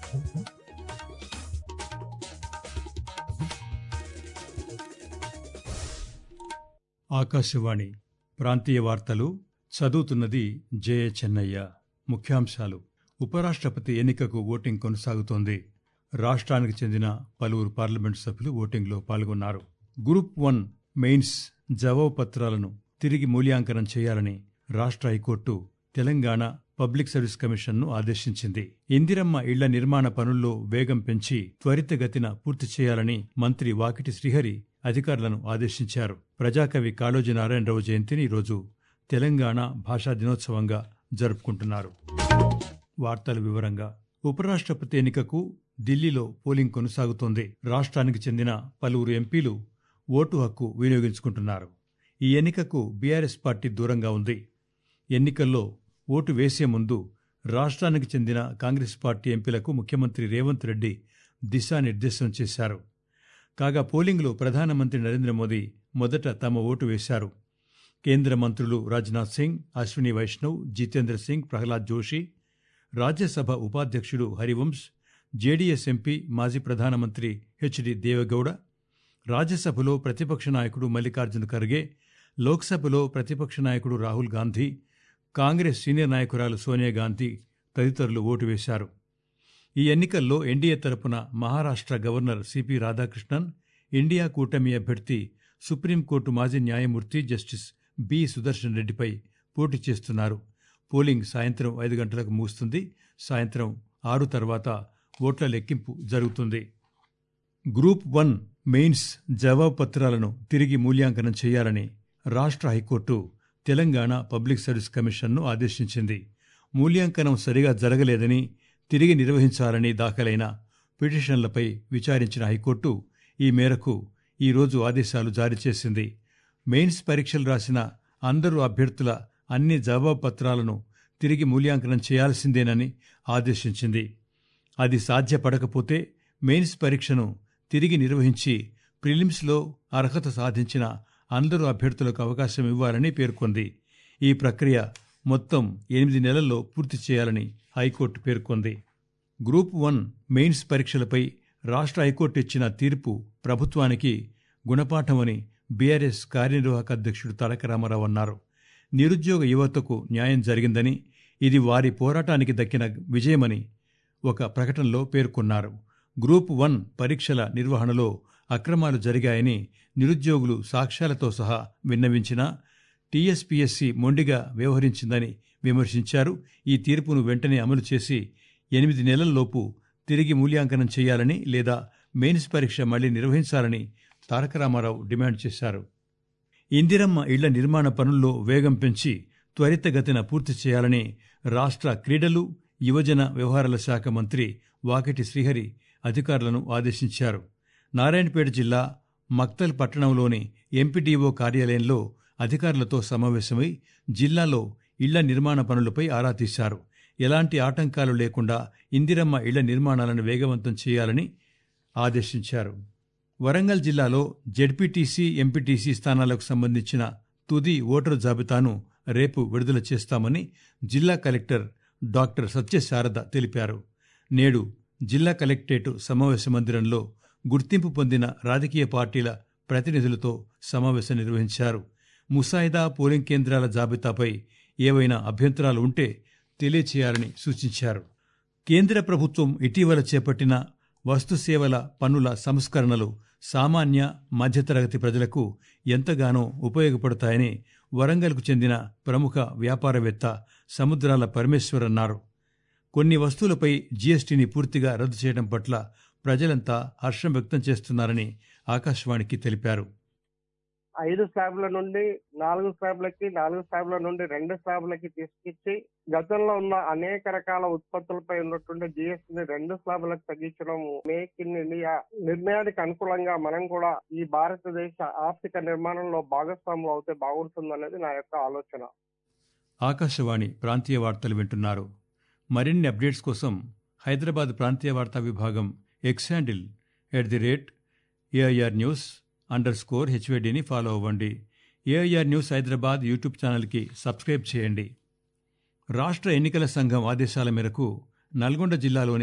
ఆకాశవాణి ప్రాంతీయ వార్తలు చదువుతున్నది జయ చెన్నయ్య ముఖ్యాంశాలు ఉపరాష్ట్రపతి ఎన్నికకు ఓటింగ్ కొనసాగుతోంది రాష్ట్రానికి చెందిన పలువురు పార్లమెంటు సభ్యులు ఓటింగ్లో పాల్గొన్నారు గ్రూప్ వన్ మెయిన్స్ జవాబు పత్రాలను తిరిగి మూల్యాంకనం చేయాలని రాష్ట్ర హైకోర్టు తెలంగాణ పబ్లిక్ సర్వీస్ కమిషన్ను ఆదేశించింది ఇందిరమ్మ ఇళ్ల నిర్మాణ పనుల్లో వేగం పెంచి త్వరితగతిన పూర్తి చేయాలని మంత్రి వాకిటి శ్రీహరి అధికారులను ఆదేశించారు ప్రజాకవి కాళోజీ నారాయణరావు జయంతిని ఈరోజు తెలంగాణ భాషా దినోత్సవంగా జరుపుకుంటున్నారు వార్తల వివరంగా ఉపరాష్ట్రపతి ఎన్నికకు ఢిల్లీలో పోలింగ్ కొనసాగుతోంది రాష్ట్రానికి చెందిన పలువురు ఎంపీలు ఓటు హక్కు వినియోగించుకుంటున్నారు ఈ ఎన్నికకు బీఆర్ఎస్ పార్టీ దూరంగా ఉంది ఎన్నికల్లో ఓటు వేసే ముందు రాష్ట్రానికి చెందిన కాంగ్రెస్ పార్టీ ఎంపీలకు ముఖ్యమంత్రి రేవంత్ రెడ్డి దిశానిర్దేశం చేశారు కాగా పోలింగ్లో ప్రధానమంత్రి నరేంద్ర మోదీ మొదట తమ ఓటు వేశారు కేంద్ర మంత్రులు రాజ్నాథ్ సింగ్ అశ్విని వైష్ణవ్ జితేంద్ర సింగ్ ప్రహ్లాద్ జోషి రాజ్యసభ ఉపాధ్యక్షుడు హరివంశ్ జేడీఎస్ ఎంపీ మాజీ ప్రధానమంత్రి హెచ్డి దేవగౌడ రాజ్యసభలో ప్రతిపక్ష నాయకుడు మల్లికార్జున ఖర్గే లోక్సభలో ప్రతిపక్ష నాయకుడు రాహుల్ గాంధీ కాంగ్రెస్ సీనియర్ నాయకురాలు సోనియా గాంధీ తదితరులు ఓటు వేశారు ఈ ఎన్నికల్లో ఎన్డీఏ తరపున Maharashtra governor C P Radhakrishnan India కూటమి అభ్యర్థి సుప్రీంకోర్టు మాజీ న్యాయమూర్తి జస్టిస్ బి సుదర్శన్ రెడ్డిపై పోటీ చేస్తున్నారు పోలింగ్ సాయంత్రం ఐదు గంటలకు ముగుస్తుంది సాయంత్రం ఆరు తర్వాత ఓట్ల లెక్కింపు జరుగుతుంది గ్రూప్ వన్ మెయిన్స్ జవాబు పత్రాలను తిరిగి మూల్యాంకనం చేయాలని రాష్ట్ర హైకోర్టు తెలంగాణ పబ్లిక్ సర్వీస్ కమిషన్ను ఆదేశించింది మూల్యాంకనం సరిగా జరగలేదని తిరిగి నిర్వహించాలని దాఖలైన పిటిషన్లపై విచారించిన హైకోర్టు ఈ మేరకు ఈరోజు ఆదేశాలు జారీ చేసింది మెయిన్స్ పరీక్షలు రాసిన అందరూ అభ్యర్థుల అన్ని జవాబు పత్రాలను తిరిగి మూల్యాంకనం చేయాల్సిందేనని ఆదేశించింది అది సాధ్యపడకపోతే మెయిన్స్ పరీక్షను తిరిగి నిర్వహించి ప్రిలిమ్స్లో అర్హత సాధించిన అందరూ అభ్యర్థులకు అవకాశం ఇవ్వాలని పేర్కొంది ఈ ప్రక్రియ మొత్తం ఎనిమిది నెలల్లో పూర్తి చేయాలని హైకోర్టు పేర్కొంది గ్రూప్ వన్ మెయిన్స్ పరీక్షలపై రాష్ట్ర హైకోర్టు ఇచ్చిన తీర్పు ప్రభుత్వానికి గుణపాఠమని బీఆర్ఎస్ కార్యనిర్వాహక అధ్యక్షుడు తారక రామారావు అన్నారు నిరుద్యోగ యువతకు న్యాయం జరిగిందని ఇది వారి పోరాటానికి దక్కిన విజయమని ఒక ప్రకటనలో పేర్కొన్నారు గ్రూప్ వన్ పరీక్షల నిర్వహణలో అక్రమాలు జరిగాయని నిరుద్యోగులు సాక్ష్యాలతో సహా విన్నవించినా టీఎస్పీఎస్సీ మొండిగా వ్యవహరించిందని విమర్శించారు ఈ తీర్పును వెంటనే అమలు చేసి ఎనిమిది నెలల్లోపు తిరిగి మూల్యాంకనం చేయాలని లేదా మెయిన్స్ పరీక్ష మళ్లీ నిర్వహించాలని తారక రామారావు డిమాండ్ చేశారు ఇందిరమ్మ ఇళ్ల నిర్మాణ పనుల్లో వేగం పెంచి త్వరితగతిన పూర్తి చేయాలని రాష్ట్ర క్రీడలు యువజన వ్యవహారాల శాఖ మంత్రి వాకిటి శ్రీహరి అధికారులను ఆదేశించారు నారాయణపేట జిల్లా మక్తల్ పట్టణంలోని ఎంపీడీఓ కార్యాలయంలో అధికారులతో సమావేశమై జిల్లాలో ఇళ్ల నిర్మాణ పనులపై ఆరా తీశారు ఎలాంటి ఆటంకాలు లేకుండా ఇందిరమ్మ ఇళ్ల నిర్మాణాలను వేగవంతం చేయాలని ఆదేశించారు వరంగల్ జిల్లాలో జెడ్పీటీసీ ఎంపీటీసీ స్థానాలకు సంబంధించిన తుది ఓటరు జాబితాను రేపు విడుదల చేస్తామని జిల్లా కలెక్టర్ డాక్టర్ సత్యశారద తెలిపారు నేడు జిల్లా కలెక్టరేట్ సమావేశ మందిరంలో గుర్తింపు పొందిన రాజకీయ పార్టీల ప్రతినిధులతో సమావేశం నిర్వహించారు ముసాయిదా పోలింగ్ కేంద్రాల జాబితాపై ఏవైనా అభ్యంతరాలు ఉంటే తెలియచేయాలని సూచించారు కేంద్ర ప్రభుత్వం ఇటీవల చేపట్టిన వస్తు సేవల పన్నుల సంస్కరణలు సామాన్య మధ్యతరగతి ప్రజలకు ఎంతగానో ఉపయోగపడతాయని వరంగల్కు చెందిన ప్రముఖ వ్యాపారవేత్త సముద్రాల పరమేశ్వర్ అన్నారు కొన్ని వస్తువులపై జీఎస్టీని పూర్తిగా రద్దు చేయడం పట్ల ప్రజలంతా హర్షం వ్యక్తం చేస్తున్నారని ఆకాశవాణికి తెలిపారు ఐదు స్లాబ్ల నుండి నాలుగు స్లాబ్లకి నాలుగు స్లాబ్ల నుండి రెండు స్లాబ్లకి తీసుకొచ్చి గతంలో ఉన్న అనేక రకాల ఉత్పత్తులపై ఉన్నటువంటి జిఎస్టీని రెండు స్లాబ్లకు తగ్గించడం మేక్ ఇన్ ఇండియా నిర్ణయానికి అనుకూలంగా మనం కూడా ఈ భారతదేశ ఆర్థిక నిర్మాణంలో భాగస్వాములు అవుతే బాగుంటుందనేది నా యొక్క ఆలోచన ఆకాశవాణి ప్రాంతీయ వార్తలు వింటున్నారు మరిన్ని అప్డేట్స్ కోసం హైదరాబాద్ ప్రాంతీయ వార్తా విభాగం X handle at the rate AIR news underscore హెచ్వేడిని ఫాలో అవ్వండి ఏఐఆర్ న్యూస్ హైదరాబాద్ యూట్యూబ్ ఛానల్కి సబ్స్క్రైబ్ చేయండి రాష్ట్ర ఎన్నికల సంఘం ఆదేశాల మేరకు నల్గొండ జిల్లాలోని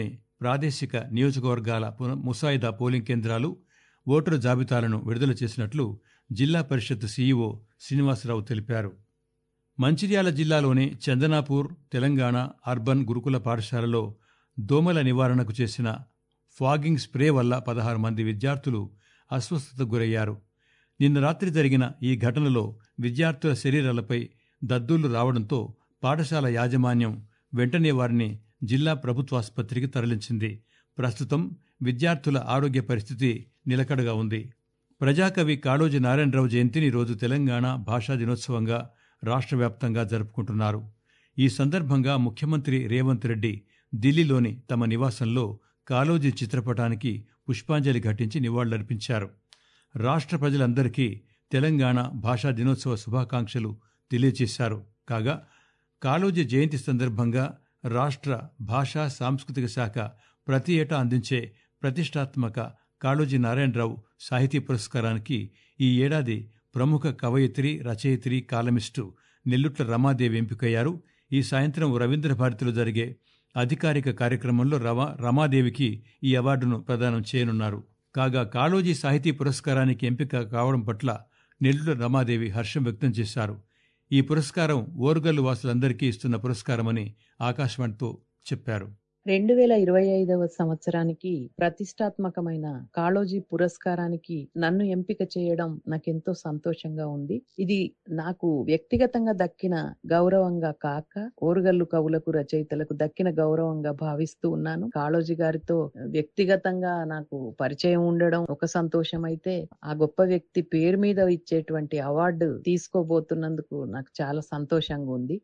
ప్రాదేశిక నియోజకవర్గాల పున- ముసాయిదా పోలింగ్ కేంద్రాలు ఓటరు జాబితాలను విడుదల చేసినట్లు జిల్లా పరిషత్ సీఈఓ శ్రీనివాసరావు తెలిపారు మంచిర్యాల జిల్లాలోని చందనాపూర్ తెలంగాణ అర్బన్ గురుకుల పాఠశాలలో దోమల నివారణకు చేసిన ఫాగింగ్ స్ప్రే వల్ల పదహారు మంది విద్యార్థులు అస్వస్థతకు గురయ్యారు నిన్న రాత్రి జరిగిన ఈ ఘటనలో విద్యార్థుల శరీరాలపై దద్దుళ్లు రావడంతో పాఠశాల యాజమాన్యం వెంటనే వారిని జిల్లా ప్రభుత్వాసుపత్రికి తరలించింది ప్రస్తుతం విద్యార్థుల ఆరోగ్య పరిస్థితి నిలకడగా ఉంది ప్రజాకవి కాళోజీ నారాయణరావు జయంతిని ఈరోజు తెలంగాణ భాషా దినోత్సవంగా రాష్ట్ర వ్యాప్తంగా జరుపుకుంటున్నారు ఈ సందర్భంగా ముఖ్యమంత్రి రేవంత్ రెడ్డి ఢిల్లీలోని తమ నివాసంలో కాళోజీ చిత్రపటానికి పుష్పాంజలి ఘటించి నివాళులర్పించారు రాష్ట్ర ప్రజలందరికీ తెలంగాణ భాషా దినోత్సవ శుభాకాంక్షలు తెలియజేశారు కాగా కాళోజీ జయంతి సందర్భంగా రాష్ట్ర భాషా సాంస్కృతిక శాఖ ప్రతి ఏటా అందించే ప్రతిష్టాత్మక కాళోజీ నారాయణరావు సాహితీ పురస్కారానికి ఈ ఏడాది ప్రముఖ కవయిత్రి రచయిత్రి కాలమిస్టు నెల్లుట్ల రమాదేవి ఎంపికయ్యారు ఈ సాయంత్రం రవీంద్ర భారతిలో జరిగే అధికారిక కార్యక్రమంలో రమా రమాదేవికి ఈ అవార్డును ప్రదానం చేయనున్నారు కాగా కాళోజీ సాహితీ పురస్కారానికి ఎంపిక కావడం పట్ల నెల్లుట్ల రమాదేవి హర్షం వ్యక్తం చేశారు ఈ పురస్కారం ఓరుగల్లు వాసులందరికీ ఇస్తున్న పురస్కారమని ఆకాశవాణితో చెప్పారు రెండు వేల ఇరవై ఐదవ సంవత్సరానికి ప్రతిష్టాత్మకమైన కాళోజీ పురస్కారానికి నన్ను ఎంపిక చేయడం నాకెంతో సంతోషంగా ఉంది ఇది నాకు వ్యక్తిగతంగా దక్కిన గౌరవంగా కాక ఓరుగల్లు కవులకు రచయితలకు దక్కిన గౌరవంగా భావిస్తూ ఉన్నాను కాళోజీ గారితో వ్యక్తిగతంగా నాకు పరిచయం ఉండడం ఒక సంతోషం అయితే ఆ గొప్ప వ్యక్తి పేరు మీద ఇచ్చేటువంటి అవార్డు తీసుకోబోతున్నందుకు నాకు చాలా సంతోషంగా ఉంది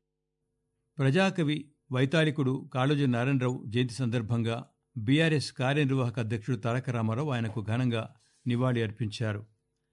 ప్రజాకవి వైతాళికుడు కాళోజీ నారాయణరావు జయంతి సందర్భంగా బీఆర్ఎస్ కార్యనిర్వాహక అధ్యక్షుడు తారక రామారావు ఆయనకు ఘనంగా నివాళి అర్పించారు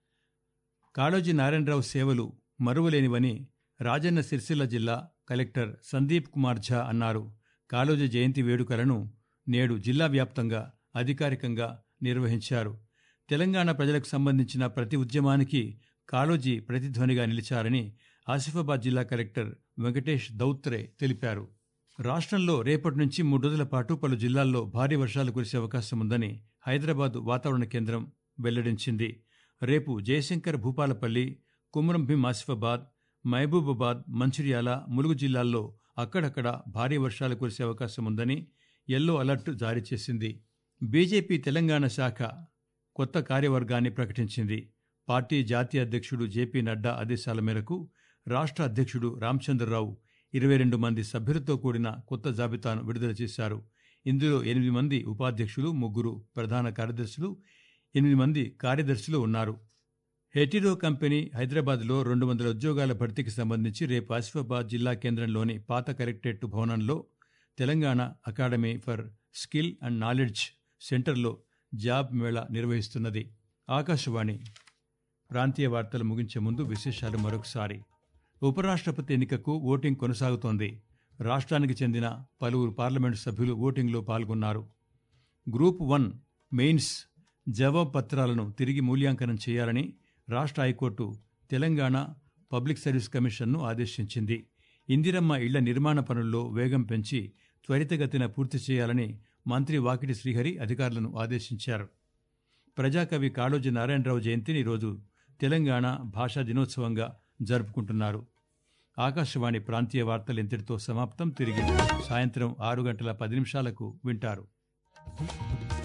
కాళోజీ నారాయణరావు సేవలు మరువలేనివని రాజన్న సిరిసిల్ల జిల్లా కలెక్టర్ సందీప్ కుమార్ ఝా అన్నారు కాళోజీ జయంతి వేడుకలను నేడు జిల్లా వ్యాప్తంగా అధికారికంగా నిర్వహించారు తెలంగాణ ప్రజలకు సంబంధించిన ప్రతి ఉద్యమానికి కాళోజీ ప్రతిధ్వనిగా నిలిచారని ఆసిఫాబాద్ జిల్లా కలెక్టర్ వెంకటేష్ దౌత్రే తెలిపారు రాష్ట్రంలో రేపటి నుంచి మూడు రోజుల పాటు పలు జిల్లాల్లో భారీ వర్షాలు కురిసే అవకాశం ఉందని హైదరాబాద్ వాతావరణ కేంద్రం వెల్లడించింది రేపు జయశంకర్ భూపాలపల్లి కుమ్రం భీం ఆసిఫాబాద్ మహబూబాబాద్ మంచిర్యాల ములుగు జిల్లాల్లో అక్కడక్కడ భారీ వర్షాలు కురిసే అవకాశం ఉందని ఎల్లో అలర్ట్ జారీ చేసింది బీజేపీ తెలంగాణ శాఖ కొత్త కార్యవర్గాన్ని ప్రకటించింది పార్టీ జాతీయ అధ్యక్షుడు జేపీ నడ్డా ఆదేశాల మేరకు రాష్ట్ర అధ్యక్షుడు రామచంద్రరావు ఇరవై రెండు మంది సభ్యులతో కూడిన కొత్త జాబితాను విడుదల చేశారు ఇందులో ఎనిమిది మంది ఉపాధ్యక్షులు ముగ్గురు ప్రధాన కార్యదర్శులు ఎనిమిది మంది కార్యదర్శులు ఉన్నారు హెటిరో కంపెనీ హైదరాబాద్లో రెండు వందల ఉద్యోగాల భర్తీకి సంబంధించి రేపు ఆసిఫాబాద్ జిల్లా కేంద్రంలోని పాత కలెక్టరేట్ భవనంలో Telangana academy for skill and knowledge సెంటర్లో జాబ్ మేళా నిర్వహిస్తున్నది ఆకాశవాణి ప్రాంతీయ వార్తలు ముగించే ముందు విశేషాలు మరొకసారి ఉపరాష్ట్రపతి ఎన్నికకు ఓటింగ్ కొనసాగుతోంది రాష్ట్రానికి చెందిన పలువురు పార్లమెంటు సభ్యులు ఓటింగ్లో పాల్గొన్నారు గ్రూప్ వన్ మెయిన్స్ జవాబు పత్రాలను తిరిగి మూల్యాంకనం చేయాలని రాష్ట్ర హైకోర్టు తెలంగాణ పబ్లిక్ సర్వీస్ కమిషన్ను ఆదేశించింది ఇందిరమ్మ ఇళ్ల నిర్మాణ పనుల్లో వేగం పెంచి త్వరితగతిన పూర్తి చేయాలని మంత్రి వాకిటి శ్రీహరి అధికారులను ఆదేశించారు ప్రజాకవి కాళోజీ నారాయణరావు జయంతిని ఈరోజు తెలంగాణ భాషా దినోత్సవంగా జరుపుకుంటున్నారు ఆకాశవాణి ప్రాంతీయ వార్తలు ఇంతటితో సమాప్తం తిరిగి సాయంత్రం ఆరు గంటల పది నిమిషాలకు వింటారు